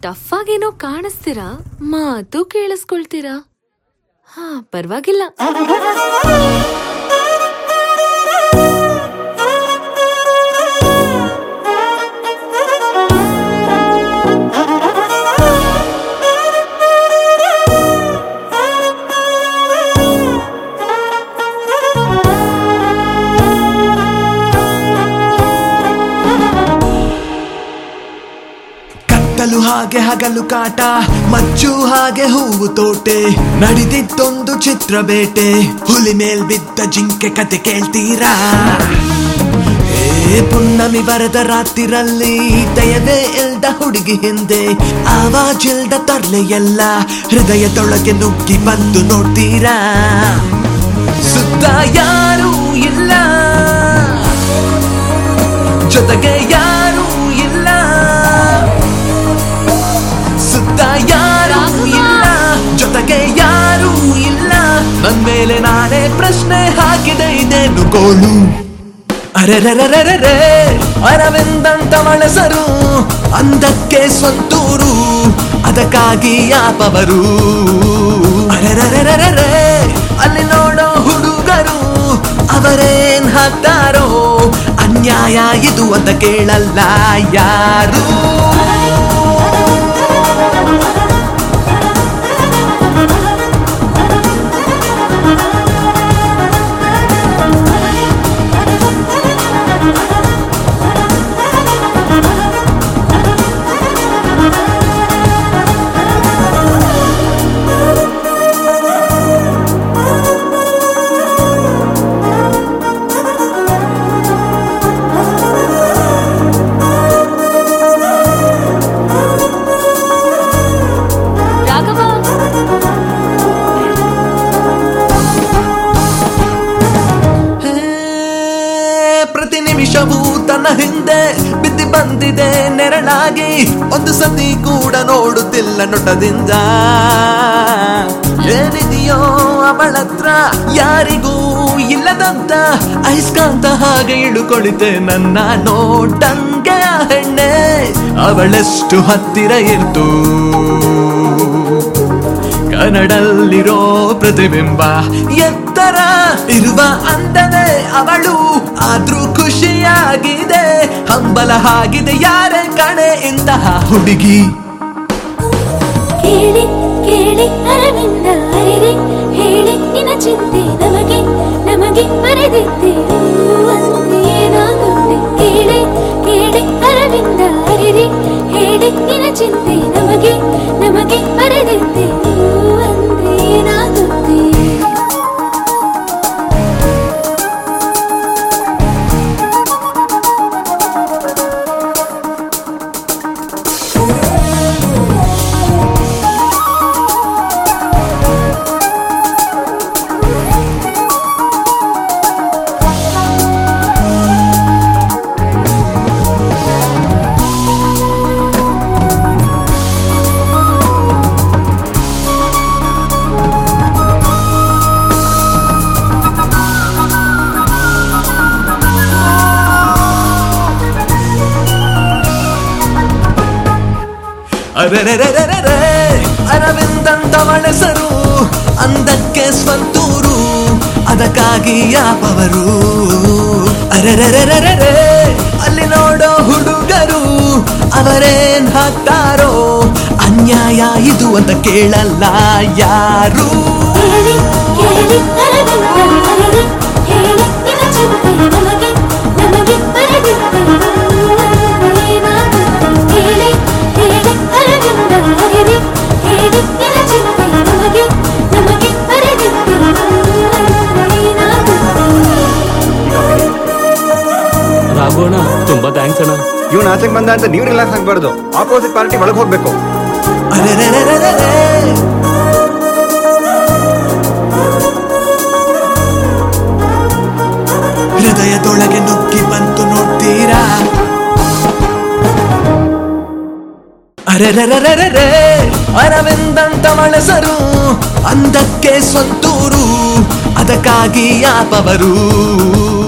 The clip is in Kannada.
ಟಫ್ ಆಗೇನೋ ಕಾಣಿಸ್ತೀರಾ ಮಾತು ಕೇಳಿಸ್ಕೊಳ್ತೀರಾ ಹಾ ಪರವಾಗಿಲ್ಲ ಕತ್ತಲು ಹಾಗೆ ಹಗಲು ಕಾಟ ಮಚ್ಚು ಹಾಗೆ ಹೂವು ತೋಟೆ ನಡೆದಿದ್ದೊಂದು ಚಿತ್ರ ಬೇಟೆ ಹುಲಿ ಮೇಲ್ ಬಿದ್ದ ಜಿಂಕೆ ಕತೆ ಕೇಳ್ತೀರಾ ಏ ಪುನ್ನಮಿ ಬರದ ರಾತ್ರಿರಲ್ಲಿ ದಯವೇ ಇಲ್ದ ಹುಡುಗಿ ಹಿಂದೆ ಆವಾಜಿಲ್ದ ತರ್ಲೆ ಎಲ್ಲ ಹೃದಯದೊಳಗೆ ನುಗ್ಗಿ ಬಂದು ನೋಡ್ತೀರಾ ಸುತ್ತ ಯಾರೂ ಇಲ್ಲ ಜೊತೆಗೆ ಯಾರೂ ಇಲ್ಲ ಸುತ್ತ ಯಾರೂ ಇಲ್ಲ ಜೊತೆಗೆ ಯಾರೂ ಇಲ್ಲ ನನ್ ಮೇಲೆ ನಾನೇ ಪ್ರಶ್ನೆ ಹಾಕಿದೆ ಇದೇನು ಗೋಲು ಅರೆರೆರೆರೆರೆ ಅರವಿಂದಂತ ಮಳಸರು ಅಂದಕ್ಕೆ ಸ್ವಂತೂರು ಅದಕ್ಕಾಗಿ ಯಾಪವರು ಅರೆರೆರೆರೆರೆ ಅಲ್ಲಿ ನೋಡೋ ಹುಡುಗರು ಅವರೇನ್ ಹಾಕ್ತಾರೋ ಅನ್ಯಾಯ ಇದು ಅಂತ ಕೇಳಲ್ಲ ಯಾರು ರಾಘವ ಹೇ, ಪ್ರತಿ ನಿಮಿಷವೂ ತನ್ನ ಹಿಂದೆ ಬಿದ್ದಿ ಬಂದಿದೆ ನೆರಳಾಗಿ ಒಂದು ಸತಿ ಕೂಡ ನೋಡುತ್ತಿಲ್ಲ ನೊಟದಿಂದ ಏನಿದೆಯೋ ಅವಳತ್ರ ಯಾರಿಗೂ ಇಲ್ಲದಂತ ಅಯಸ್ಕಾಂತ ಹಾಗೆ ಇಳುಕೊಳಿತೆ ನನ್ನ ನೋಟಂಗೆ ಆ ಹೆಣ್ಣೆ ಅವಳೆಷ್ಟು ಹತ್ತಿರ ಇರ್ತು ಕನ್ನಡಲ್ಲಿರೋ ಪ್ರತಿಬಿಂಬ ಎತ್ತರ ಇರುವ ಅಂದನೆ ಅವಳು ಆದ್ರೂ ಖುಷಿಯಾಗಿದೆ ಹಂಬಲ ಆಗಿದೆ ಯಾರೇ ಕಣೆ ಇಂತಹ ಹುಡುಗಿ ಕೇಳಿ ಕೇಳಿ ಅರವಿಂದ ಅರಿರೆ ಹೇಳಿ ನಿನ್ನ ಚಿಂತೆ ನಮಗೆ ನಮಗೆ ಮರೆದಿದ್ದೇನು ಅಂದೆ ಏನಾಗುತ್ತೆ ಕೇಳಿ ಕೇಳಿ ಅರವಿಂದ ಅರಿರೆ ಹೇಳಿ ನಿನ್ನ ಚಿಂತೆ ನಮಗೆ ನಮಗೆ ಮರೆದಿದ್ದೇನು ಅಂದೆ ಏನಾಗುತ್ತೆ ಅರೆರೆರೆರೆರೆ ಅರವಿಂದಂತ ಮನಸರು ಅಂದಕ್ಕೆ ಸ್ವಂತೂರು ಅದಕ್ಕಾಗಿ ಯಾಪವರು ಅರೆರೆರೆರೆರೆ ಅಲ್ಲಿ ನೋಡೋ ಹುಡುಗರು ಅವರೇನ್ ಹಾಕ್ತಾರೋ ಅನ್ಯಾಯ ಇದು ಅಂತ ಕೇಳಲ್ಲ ಯಾರು ಕೇಳಿ ಕೇಳಿ ಅರವಿಂದ ಅರಿರೆ ಹೇಳಿ ನಿನ್ನ ಚಿಂತೆ ನಮಗೆ ನಮಗೆ ಮರೆದಿದ್ದೇನು ಅಂದೆ ಏನಾಗುತ್ತೆ ಕೇಳಿ ಹೇಳಿ ಅರವಿಂದ ಅರಿರೆ ಹೇಳಿ ನಿನ್ನ ಚಿಂತೆ ನಮಗೆ ನಮಗೆ ಮರೆದಿದ್ದೇನು ಅಂದೆ ಏನಾಗುತ್ತೆ ರಾಘವಣ್ಣ ತುಂಬಾ ಥ್ಯಾಂಕ್ಸ್ ಅಣ್ಣ ಇವ್ನು ಆಚೆಗೆ ಬಂದ ಅಂತ ನೀವು ರಿಲ್ಯಾಕ್ಸ್ ಆಗ್ಬಾರ್ದು ಆಪೋಸಿಟ್ ಪಾರ್ಟಿ ಒಳಗೆ ಹೋಗ್ಬೇಕು ಅರೆರೆರೆರೆರೆ ಹೃದಯದೊಳಗೆ ನುಗ್ಗಿ ಬಂತು ನೋಡ್ತೀರಾ ಅರೆರೆರೆರೆರೆ ಅರವಿಂದಂತ ಮಳಸರು ಅಂದಕ್ಕೆ ಸ್ವಂತೂರು ಅದಕ್ಕಾಗಿ ಯಾಪವರು